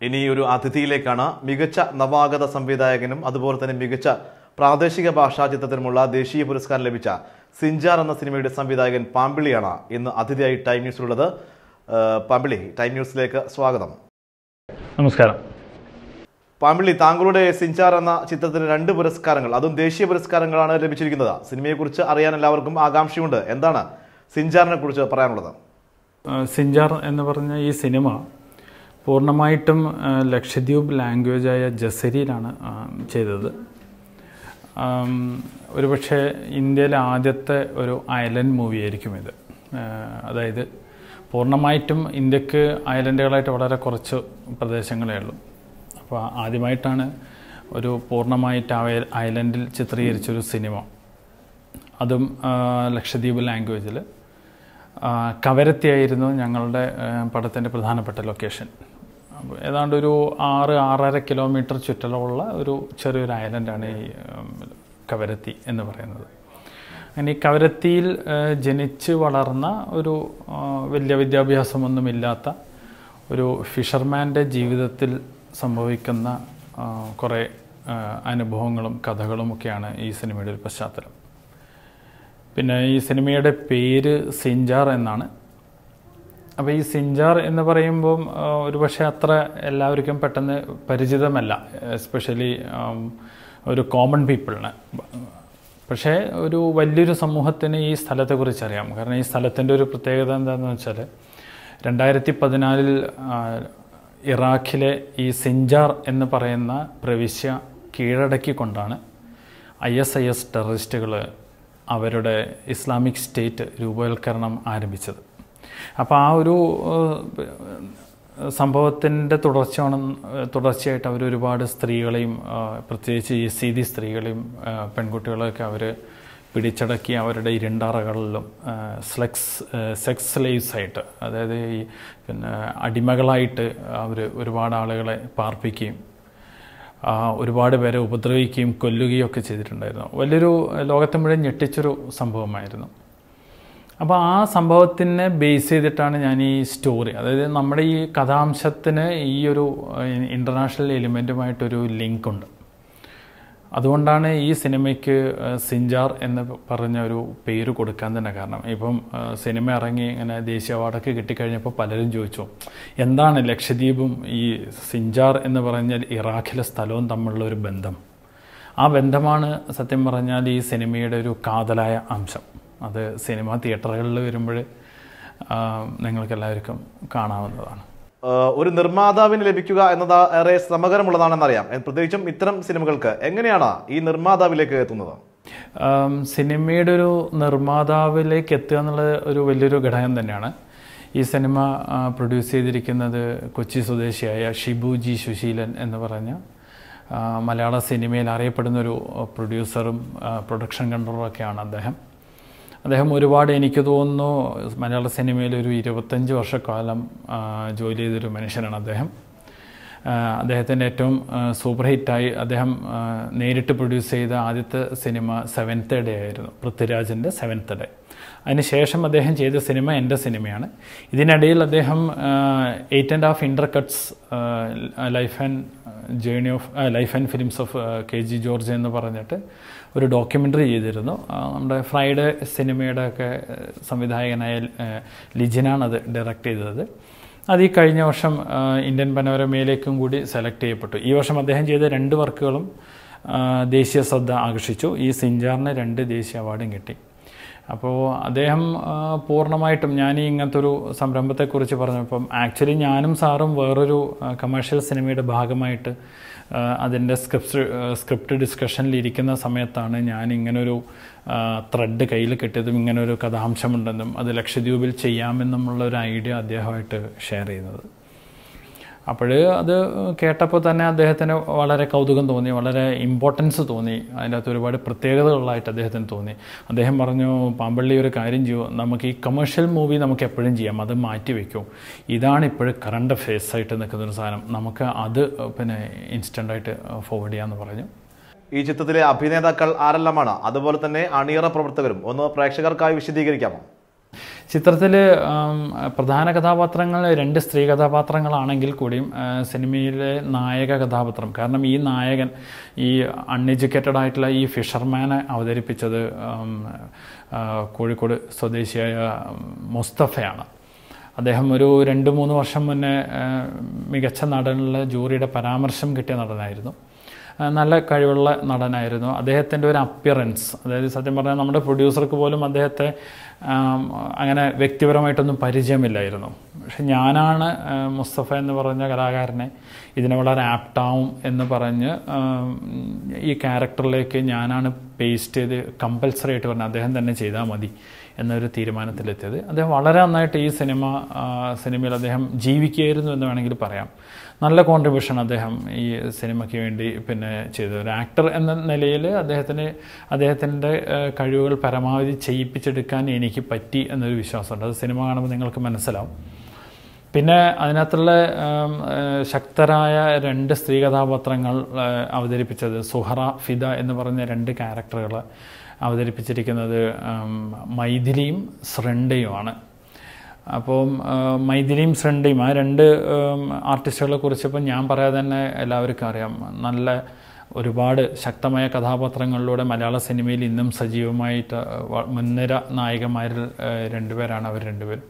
ഇനി ഒരു അതിഥിയിലേക്കാണ് മികച്ച നവാഗത സംവിധായകനും അതുപോലെ തന്നെ മികച്ച പ്രാദേശിക ഭാഷാ ചിത്രത്തിനുമുള്ള ദേശീയ പുരസ്കാരം ലഭിച്ച സിഞ്ചാർ എന്ന സിനിമയുടെ സംവിധായകൻ പാമ്പിളിയാണ് ഇന്ന് അതിഥിയായി ടൈം ന്യൂസിലുള്ളത് ഏഹ് പാമ്പിളി ടൈം ന്യൂസിലേക്ക് സ്വാഗതം നമസ്കാരം പാമ്പിളി താങ്കളുടെ സിഞ്ചാർ എന്ന ചിത്രത്തിന് രണ്ട് പുരസ്കാരങ്ങൾ അതും ദേശീയ പുരസ്കാരങ്ങളാണ് ലഭിച്ചിരിക്കുന്നത് സിനിമയെക്കുറിച്ച് അറിയാൻ എല്ലാവർക്കും ആകാംക്ഷയുണ്ട് എന്താണ് സിഞ്ചാറിനെ കുറിച്ച് പറയാനുള്ളത് ആ, സിഞ്ചാർ എന്ന് പറഞ്ഞ ഈ സിനിമ പൂർണ്ണമായിട്ടും ആ, ലക്ഷദ്വീപ് ലാംഗ്വേജായ ജസരിയിലാണ് ആ, ചെയ്തത് ആം, ഒരുപക്ഷെ ഇന്ത്യയിലെ ആദ്യത്തെ ഒരു ഐലൻഡ് മൂവി ആയിരിക്കും ഇത് ആ, അതായത് പൂർണ്ണമായിട്ടും ഇന്ത്യക്ക് ഐലൻഡുകളായിട്ട് വളരെ കുറച്ച് പ്രദേശങ്ങളേ ഉള്ളൂ അപ്പോൾ ആദ്യമായിട്ടാണ് ഒരു പൂർണ്ണമായിട്ട് ആ ഐലൻഡിൽ ചിത്രീകരിച്ചൊരു സിനിമ അതും ആ, ലക്ഷദ്വീപ് ലാംഗ്വേജിൽ കവരത്തിയായിരുന്നു ഞങ്ങളുടെ പടത്തിൻ്റെ പ്രധാനപ്പെട്ട ലൊക്കേഷൻ അപ്പോൾ ഏതാണ്ട് ഒരു ആറ് ആറര കിലോമീറ്റർ ചുറ്റളവുള്ള ഒരു ചെറിയൊരു ഐലൻഡാണ് ഈ ഉം, കവരത്തി എന്ന് പറയുന്നത് അങ്ങനെ ഈ കവരത്തിയിൽ ആ, ജനിച്ച് വളർന്ന ഒരു ആ, വലിയ വിദ്യാഭ്യാസമൊന്നുമില്ലാത്ത ഒരു ഫിഷർമാൻ്റെ ജീവിതത്തിൽ സംഭവിക്കുന്ന ആ, കുറേ ആ, അനുഭവങ്ങളും കഥകളുമൊക്കെയാണ് ഈ സിനിമയുടെ ഒരു പശ്ചാത്തലം പിന്നെ ഈ സിനിമയുടെ പേര് സിഞ്ചാർ എന്നാണ് അപ്പോൾ ഈ സിഞ്ചാർ എന്ന് പറയുമ്പം ആ, ഒരുപക്ഷെ അത്ര എല്ലാവർക്കും പെട്ടെന്ന് പരിചിതമല്ല എസ്പെഷ്യലി ഒരു കോമൺ പീപ്പിളിന് പക്ഷേ ഒരു വലിയൊരു സമൂഹത്തിന് ഈ സ്ഥലത്തെക്കുറിച്ച് അറിയാം കാരണം ഈ സ്ഥലത്തിൻ്റെ ഒരു പ്രത്യേകത എന്താണെന്ന് വെച്ചാൽ രണ്ടായിരത്തി പതിനാലിൽ ഇറാഖിലെ ഈ സിഞ്ചാർ എന്ന് പറയുന്ന പ്രവിശ്യ കീഴടക്കിക്കൊണ്ടാണ് ഐ എസ് ഐ എസ് ടെററിസ്റ്റുകൾ അവരുടെ ഇസ്ലാമിക് സ്റ്റേറ്റ് രൂപവൽക്കരണം ആരംഭിച്ചത് അപ്പോൾ ആ ഒരു സംഭവത്തിൻ്റെ തുടർച്ചയാണ് തുടർച്ചയായിട്ട് അവർ ഒരുപാട് സ്ത്രീകളെയും ആ, പ്രത്യേകിച്ച് ഈ സീതി സ്ത്രീകളെയും ആ, പെൺകുട്ടികളെയൊക്കെ അവർ പിടിച്ചടക്കി അവരുടെ ഇരുണ്ടാറകളിലും സ്ലെക്സ് സെക്സ് സ്ലേവ്സ് ആയിട്ട് അതായത് ഈ പിന്നെ അടിമകളായിട്ട് അവർ ഒരുപാട് ആളുകളെ പാർപ്പിക്കുകയും ആ, ഒരുപാട് പേരെ ഉപദ്രവിക്കുകയും കൊല്ലുകയും ഒക്കെ ചെയ്തിട്ടുണ്ടായിരുന്നു വലിയൊരു ലോകത്തെ മുഴുവൻ ഞെട്ടിച്ചൊരു സംഭവമായിരുന്നു അപ്പോൾ ആ സംഭവത്തിനെ ബേസ് ചെയ്തിട്ടാണ് ഞാൻ ഈ സ്റ്റോറി അതായത് നമ്മുടെ ഈ കഥാംശത്തിന് ഈ ഒരു ഇൻ്റർനാഷണൽ എലിമെൻറ്റുമായിട്ടൊരു ലിങ്ക് ഉണ്ട് അതുകൊണ്ടാണ് ഈ സിനിമയ്ക്ക് ഏഹ്, സിഞ്ചാർ എന്ന് പറഞ്ഞ ഒരു പേര് കൊടുക്കാൻ തന്നെ കാരണം ഇപ്പം ഏഹ്, സിനിമ ഇറങ്ങി ഇങ്ങനെ ദേശീയ അവാർഡൊക്കെ കിട്ടിക്കഴിഞ്ഞപ്പോൾ പലരും ചോദിച്ചു എന്താണ് ലക്ഷദ്വീപും ഈ സിഞ്ചാർ എന്ന് പറഞ്ഞാൽ ഇറാഖിലെ സ്ഥലവും തമ്മിലുള്ള ഒരു ബന്ധം ആ ബന്ധമാണ് സത്യം പറഞ്ഞാൽ ഈ സിനിമയുടെ ഒരു കാതലായ അംശം അത് സിനിമ തിയേറ്ററുകളിൽ വരുമ്പോൾ നിങ്ങൾക്ക് എല്ലാവർക്കും കാണാവുന്നതാണ് ഏഹ് ഒരു നിർമ്മാതാവിന് ലഭിക്കുക എന്നത് ഏറെ ശ്രമകരമുള്ളതാണെന്നറിയാം എ- പ്രത്യേകിച്ചും ഇത്തരം സിനിമകൾക്ക് എങ്ങനെയാണ് ഈ നിർമ്മാതാവിലേക്ക് എത്തുന്നത് ആം, സിനിമയുടെ ഒരു നിർമ്മാതാവിലേക്ക് എത്തുക എന്നുള്ളത് ഒരു വലിയൊരു ഘടകം തന്നെയാണ് ഈ സിനിമ ആ, പ്രൊഡ്യൂസ് ചെയ്തിരിക്കുന്നത് കൊച്ചി സ്വദേശിയായ ഷിബു ജി സുശീലൻ എന്ന് പറഞ്ഞ ആ, മലയാള സിനിമയിൽ അറിയപ്പെടുന്ന ഒരു പ്രൊഡ്യൂസറും ആ, പ്രൊഡക്ഷൻ കൺട്രോളറൊക്കെയാണ് അദ്ദേഹം അദ്ദേഹം ഒരുപാട് എനിക്ക് തോന്നുന്നു മലയാള സിനിമയിൽ ഒരു ഇരുപത്തഞ്ച് വർഷക്കാലം ആ, ജോലി ചെയ്തൊരു മനുഷ്യനാണ് അദ്ദേഹം ആ, അദ്ദേഹത്തിൻ്റെ ഏറ്റവും ആ, സൂപ്പർ ഹിറ്റായി അദ്ദേഹം ആ, നേരിട്ട് പ്രൊഡ്യൂസ് ചെയ്ത ആദ്യത്തെ സിനിമ സെവൻത്ത് ഡേ ആയിരുന്നു പൃഥ്വിരാജിൻ്റെ സെവൻത്ത് ഡേ അതിനുശേഷം അദ്ദേഹം ചെയ്ത സിനിമ എൻ്റെ സിനിമയാണ് ഇതിനിടയിൽ അദ്ദേഹം eight and half intercuts life and journey of life and films of K G George എന്ന് പറഞ്ഞിട്ട് ഒരു ഡോക്യുമെൻ്ററി ചെയ്തിരുന്നു ആ, നമ്മുടെ ഫ്രൈഡേ സിനിമയുടെ ഒക്കെ ഏഹ്, സംവിധായകനായ ഏഹ്, ലിജിനാണ് അത് ഡയറക്റ്റ് ചെയ്തത് അത് ഈ കഴിഞ്ഞ വർഷം ആ, ഇന്ത്യൻ പനോരമയിലേക്കും കൂടി സെലക്ട് ചെയ്യപ്പെട്ടു ഈ വർഷം അദ്ദേഹം ചെയ്ത രണ്ട് വർക്കുകളും ആ, ദേശീയ ശ്രദ്ധ ആകർഷിച്ചു ഈ സിഞ്ചാറിന് രണ്ട് ദേശീയ അവാർഡും കിട്ടി അപ്പോൾ അദ്ദേഹം ആ, പൂർണ്ണമായിട്ടും ഞാൻ ഈ ഇങ്ങനത്തെ ഒരു സംരംഭത്തെക്കുറിച്ച് പറഞ്ഞപ്പം ആക്ച്വലി ഞാനും സാറും വേറൊരു കമേഴ്ഷ്യൽ സിനിമയുടെ ഭാഗമായിട്ട് ആ, അതിൻ്റെ സ്ക്രിപ്റ്റ് സ്ക്രിപ്റ്റ് ഡിസ്കഷനിൽ ഇരിക്കുന്ന സമയത്താണ് ഞാൻ ഇങ്ങനൊരു ത്രെഡ് കയ്യിൽ കിട്ടിയതും ഇങ്ങനൊരു കഥാംശമുണ്ടെന്നും അത് ലക്ഷദ്വീപിൽ ചെയ്യാമെന്നുമുള്ള ഒരു ഐഡിയ അദ്ദേഹമായിട്ട് ഷെയർ ചെയ്യുന്നത് അപ്പോൾ അത് കേട്ടപ്പോൾ തന്നെ അദ്ദേഹത്തിന് വളരെ കൗതുകം തോന്നി വളരെ ഇമ്പോർട്ടൻസ് തോന്നി അതിൻ്റെ അകത്ത് ഒരുപാട് പ്രത്യേകതകളായിട്ട് അദ്ദേഹത്തിന് തോന്നി അദ്ദേഹം പറഞ്ഞു പാമ്പള്ളി ഒരു കാര്യം ചെയ്യൂ നമുക്ക് ഈ കമേഴ്ഷ്യൽ മൂവി നമുക്ക് എപ്പോഴും ചെയ്യാം അത് മാറ്റി വയ്ക്കും ഇതാണ് ഇപ്പോഴും കറണ്ട് ഫേസ് ആയിട്ട് നിൽക്കുന്ന ഒരു സാധനം നമുക്ക് അത് പിന്നെ ഇൻസ്റ്റൻ്റായിട്ട് ഫോർവേഡ് ചെയ്യാമെന്ന് പറഞ്ഞു ഈ ചിത്രത്തിലെ അഭിനേതാക്കൾ ആരെല്ലാമാണ് അതുപോലെ തന്നെ അണിയറ പ്രവർത്തകരും ഒന്ന് പ്രേക്ഷകർക്കായി വിശദീകരിക്കാമോ ചിത്രത്തിൽ പ്രധാന കഥാപാത്രങ്ങൾ രണ്ട് സ്ത്രീ കഥാപാത്രങ്ങളാണെങ്കിൽ കൂടിയും ആ, സിനിമയിലെ നായക കഥാപാത്രം കാരണം ഈ നായകൻ ഈ അൺഎഡ്യൂക്കേറ്റഡ് ആയിട്ടുള്ള ഈ ഫിഷർമാനെ അവതരിപ്പിച്ചത് ഉം, ആ, കോഴിക്കോട് സ്വദേശിയായ മുസ്തഫയാണ് അദ്ദേഹം ഒരു രണ്ട് മൂന്ന് വർഷം മുന്നേ ആ, മികച്ച നടനുള്ള ജൂറിയുടെ പരാമർശം കിട്ടിയ നടനായിരുന്നു ആ, നല്ല കഴിവുള്ള നടനായിരുന്നു അദ്ദേഹത്തിൻ്റെ ഒരു അപ്പിയറൻസ് അതായത് സത്യം പറഞ്ഞാൽ നമ്മുടെ പ്രൊഡ്യൂസർക്ക് പോലും അദ്ദേഹത്തെ ആം, അങ്ങനെ വ്യക്തിപരമായിട്ടൊന്നും പരിചയമില്ലായിരുന്നു പക്ഷെ ഞാനാണ് ആ, മുസ്തഫ എന്ന് പറഞ്ഞ കലാകാരനെ ഇതിനെ വളരെ ആപ്റ്റാവും എന്ന് പറഞ്ഞ് ആം, ഈ ക്യാരക്ടറിലേക്ക് ഞാനാണ് പേസ്റ്റ് ചെയ്ത് കമ്പൽസറി ആയിട്ട് പറഞ്ഞ് അദ്ദേഹം തന്നെ ചെയ്താൽ മതി എന്നൊരു തീരുമാനത്തിലെത്തിയത് അദ്ദേഹം വളരെ നന്നായിട്ട് ഈ സിനിമ ആ, സിനിമയിൽ അദ്ദേഹം ജീവിക്കുകയായിരുന്നു എന്ന് വേണമെങ്കിൽ പറയാം നല്ല കോൺട്രിബ്യൂഷൻ അദ്ദേഹം ഈ സിനിമയ്ക്ക് വേണ്ടി പിന്നെ ചെയ്തു ഒരു ആക്ടർ എന്ന നിലയിൽ അദ്ദേഹത്തിന് അദ്ദേഹത്തിൻ്റെ ആ, കഴിവുകൾ പരമാവധി ചെയ്യിപ്പിച്ചെടുക്കാൻ എനിക്ക് പറ്റി എന്നൊരു വിശ്വാസമുണ്ട് അത് സിനിമ കാണുമ്പോൾ നിങ്ങൾക്ക് മനസ്സിലാവും പിന്നെ അതിനകത്തുള്ള ആം, ആ, ശക്തരായ രണ്ട് സ്ത്രീ കഥാപാത്രങ്ങൾ ആ, അവതരിപ്പിച്ചത് സുഹറ ഫിദ എന്ന് പറഞ്ഞ രണ്ട് ക്യാരക്ടറുകൾ അവതരിപ്പിച്ചിരിക്കുന്നത് ആം, മൈഥിലിയും ശ്രണ്ടയുമാണ് അപ്പം ആ, മൈഥിലിയും ശ്രണ്ടയും ആ രണ്ട് ആം, ആർട്ടിസ്റ്റുകളെ കുറിച്ചിപ്പോൾ ഞാൻ പറയാതെ തന്നെ എല്ലാവർക്കും അറിയാം നല്ല ഒരുപാട് ശക്തമായ കഥാപാത്രങ്ങളിലൂടെ മലയാള സിനിമയിൽ ഇന്നും സജീവമായിട്ട് വ- മുൻനിര നായികമാരിൽ ആ, രണ്ടുപേരാണ് അവർ രണ്ടുപേരും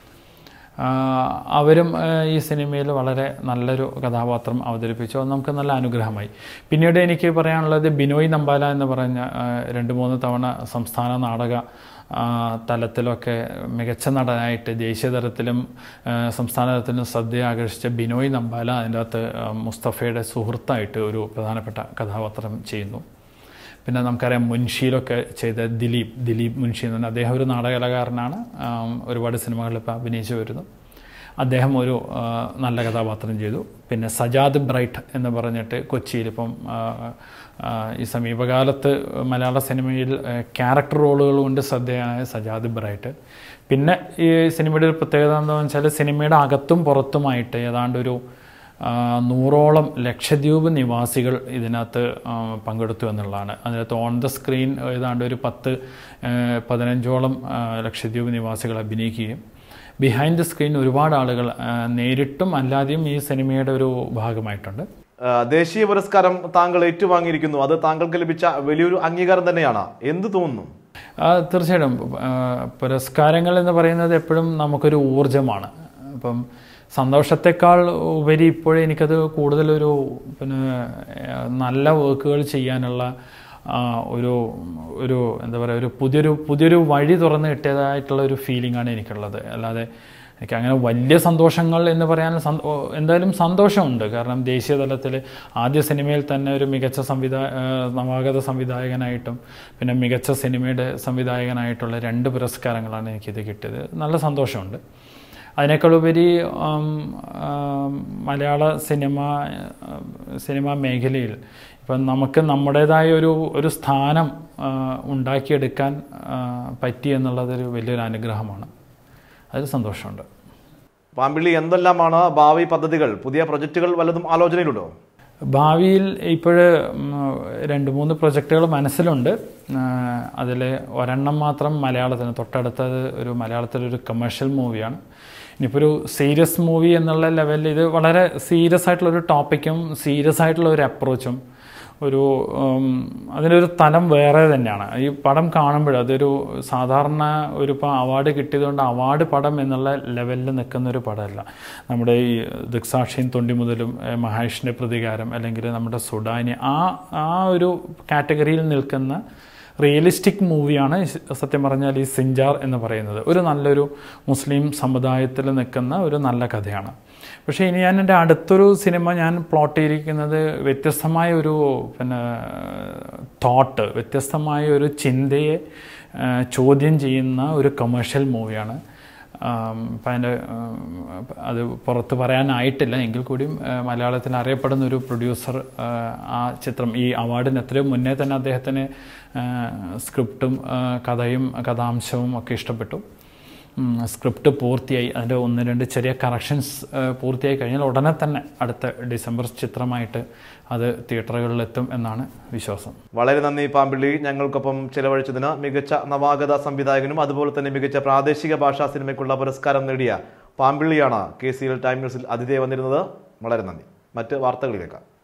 ആ, അവരും ആ, ഈ സിനിമയിൽ വളരെ നല്ലൊരു കഥാപാത്രം അവതരിപ്പിച്ചു അത് നമുക്ക് നല്ല അനുഗ്രഹമായി പിന്നീട് എനിക്ക് പറയാനുള്ളത് ബിനോയ് നമ്പാല എന്ന് പറഞ്ഞ ആ, രണ്ട് മൂന്ന് തവണ സംസ്ഥാന നാടക ആ, തലത്തിലൊക്കെ മികച്ച നടനായിട്ട് ദേശീയ തലത്തിലും ആ, സംസ്ഥാന തലത്തിലും ശ്രദ്ധ ആകർഷിച്ച ബിനോയ് നമ്പാല അതിൻ്റെ അകത്ത് ആ, മുസ്തഫയുടെ സുഹൃത്തായിട്ട് ഒരു പ്രധാനപ്പെട്ട കഥാപാത്രം ചെയ്യുന്നു പിന്നെ നമുക്കറിയാം മുൻഷിയിലൊക്കെ ചെയ്ത ദിലീപ് ദിലീപ് മുൻഷി എന്ന് പറഞ്ഞാൽ അദ്ദേഹം ഒരു നാടകകലാകാരനാണ് ആം, ഒരുപാട് സിനിമകളിൽ ഇപ്പോൾ അഭിനയിച്ചു വരുന്നു അദ്ദേഹം ഒരു ആ, നല്ല കഥാപാത്രം ചെയ്തു പിന്നെ സജാദ് ബ്രൈറ്റ് എന്ന് പറഞ്ഞിട്ട് കൊച്ചിയിൽ ഇപ്പം ആ, ആ, ഈ സമീപകാലത്ത് മലയാള സിനിമയിൽ ആ, ക്യാരക്ടർ റോളുകൾ കൊണ്ട് ശ്രദ്ധേയനായ സജാദ് ബ്രൈറ്റ് പിന്നെ ഈ സിനിമയുടെ ഒരു പ്രത്യേകത എന്താണെന്ന് വെച്ചാൽ സിനിമയുടെ അകത്തും പുറത്തുമായിട്ട് ഏതാണ്ട് ഒരു ആ, നൂറോളം ലക്ഷദ്വീപ് നിവാസികൾ ഇതിനകത്ത് ആ, പങ്കെടുത്തു എന്നുള്ളതാണ് അതിനകത്ത് ഓൺ ദ സ്ക്രീൻ ഏതാണ്ട് ഒരു പത്ത് ആ, പതിനഞ്ചോളം ആ, ലക്ഷദ്വീപ് നിവാസികൾ അഭിനയിക്കുകയും ബിഹൈൻഡ് ദ സ്ക്രീൻ ഒരുപാട് ആളുകൾ ആ, നേരിട്ടും അല്ലാതെയും ഈ സിനിമയുടെ ഒരു ഭാഗമായിട്ടുണ്ട് ആ, ദേശീയ പുരസ്കാരം താങ്കൾ ഏറ്റുവാങ്ങിയിരിക്കുന്നു അത് താങ്കൾക്ക് ലഭിച്ച വലിയൊരു അംഗീകാരം തന്നെയാണ് എന്ത് തോന്നുന്നു ആ, തീർച്ചയായിട്ടും ആ, പുരസ്കാരങ്ങൾ എന്ന് പറയുന്നത് എപ്പോഴും നമുക്കൊരു ഊർജമാണ് അപ്പം സന്തോഷത്തെക്കാൾ ഉപരി ഇപ്പോഴും എനിക്കത് കൂടുതലൊരു പിന്നെ ആ, നല്ല വർക്കുകൾ ചെയ്യാനുള്ള ആ, ഒരു ഒരു എന്താ പറയുക ഒരു പുതിയൊരു പുതിയൊരു വഴി തുറന്ന് കിട്ടിയതായിട്ടുള്ള ഒരു ഫീലിംഗ് ആണ് എനിക്കുള്ളത് അല്ലാതെ എനിക്ക് അങ്ങനെ വലിയ സന്തോഷങ്ങൾ എന്ന് പറയാൻ സന്തോ- ഓ, എന്തായാലും സന്തോഷമുണ്ട് കാരണം ദേശീയ തലത്തിൽ ആദ്യ സിനിമയിൽ തന്നെ ഒരു മികച്ച സംവിധായ നവാഗത സംവിധായകനായിട്ടും പിന്നെ മികച്ച സിനിമയുടെ സംവിധായകനായിട്ടുള്ള രണ്ട് പുരസ്കാരങ്ങളാണ് എനിക്കിത് കിട്ടിയത് നല്ല സന്തോഷമുണ്ട് അതിനേക്കാളുപരി ഉം, ഉം, മലയാള സിനിമ ഉം, സിനിമാ മേഖലയിൽ ഇപ്പം നമുക്ക് നമ്മുടേതായ ഒരു ഒരു സ്ഥാനം ആ, ഉണ്ടാക്കിയെടുക്കാൻ ആ, പറ്റി എന്നുള്ളതൊരു വലിയൊരു അനുഗ്രഹമാണ് അതിൽ സന്തോഷമുണ്ട് പാമ്പിള്ളി എന്തെല്ലാമാണ് ഭാവി പദ്ധതികൾ പുതിയ പ്രൊജക്റ്റുകൾ വല്ലതും ആലോചനയിലുണ്ടോ ഭാവിയിൽ ഇപ്പോൾ രണ്ട് മൂന്ന് പ്രൊജക്റ്റുകൾ മനസ്സിലുണ്ട് അതിൽ ഒരെണ്ണം മാത്രം മലയാളത്തിന് തൊട്ടടുത്തത് ഒരു മലയാളത്തിലൊരു കമേഴ്ഷ്യൽ മൂവിയാണ് ഇനിയിപ്പോൾ ഒരു സീരിയസ് മൂവി എന്നുള്ള ലെവലിൽ ഇത് വളരെ സീരിയസ് ആയിട്ടുള്ള ഒരു ടോപ്പിക്കും സീരിയസ് ആയിട്ടുള്ള ഒരു അപ്രോച്ചും ഒരു ഉം, അതിനൊരു തലം വേറെ തന്നെയാണ് ഈ പടം കാണുമ്പോൾ അതൊരു സാധാരണ ഒരു ഇപ്പോൾ അവാർഡ് കിട്ടിയതുകൊണ്ട് അവാർഡ് പടം എന്നുള്ള ലെവലിൽ നിൽക്കുന്ന ഒരു പടമല്ല നമ്മുടെ ഈ ദൃക്സാക്ഷിയും തൊണ്ടി മുതലും ഏഹ്, മഹേഷിൻ്റെ പ്രതികാരം അല്ലെങ്കിൽ നമ്മുടെ സുഡാനി ആ ആ ഒരു കാറ്റഗറിയിൽ നിൽക്കുന്ന റിയലിസ്റ്റിക് മൂവിയാണ് ഈ സത്യം പറഞ്ഞാൽ ഈ സിഞ്ചാർ എന്ന് പറയുന്നത് ഒരു നല്ലൊരു മുസ്ലിം സമുദായത്തിൽ നിൽക്കുന്ന ഒരു നല്ല കഥയാണ് പക്ഷേ ഇനി ഞാൻ എൻ്റെ അടുത്തൊരു സിനിമ ഞാൻ പ്ലോട്ട് ചെയ്തിരിക്കുന്നത് വ്യത്യസ്തമായ ഒരു പിന്നെ തോട്ട് വ്യത്യസ്തമായ ഒരു ചിന്തയെ ആ, ചോദ്യം ചെയ്യുന്ന ഒരു കമേഴ്ഷ്യൽ മൂവിയാണ് ആം, അപ്പം അതിൻ്റെ ആം, അത് പുറത്ത് പറയാനായിട്ടില്ല എങ്കിൽ കൂടിയും ആ, മലയാളത്തിൽ അറിയപ്പെടുന്ന ഒരു പ്രൊഡ്യൂസർ ആ, ആ ചിത്രം ഈ അവാർഡിന് എത്രയോ മുന്നേ തന്നെ അദ്ദേഹത്തിന് ആ, സ്ക്രിപ്റ്റും ആ, കഥയും കഥാംശവും ഒക്കെ ഇഷ്ടപ്പെട്ടു ഉം, സ്ക്രിപ്റ്റ് പൂർത്തിയായി അതിൻ്റെ ഒന്ന് രണ്ട് ചെറിയ കറക്ഷൻസ് പൂർത്തിയായി കഴിഞ്ഞാൽ ഉടനെ തന്നെ അടുത്ത ഡിസംബർ ചിത്രമായിട്ട് അത് തിയേറ്ററുകളിലെത്തും എന്നാണ് വിശ്വാസം വളരെ നന്ദി പാമ്പിള്ളി ഞങ്ങൾക്കൊപ്പം ചിലവഴിച്ചതിന് മികച്ച നവാഗത സംവിധായകനും അതുപോലെ തന്നെ മികച്ച പ്രാദേശിക ഭാഷാ സിനിമയ്ക്കുള്ള പുരസ്കാരം നേടിയ പാമ്പിള്ളിയാണ് കെ സി എൽ ടൈം ന്യൂസിൽ അതിഥിയായി വന്നിരുന്നത് വളരെ നന്ദി മറ്റ് വാർത്തകളിലേക്ക്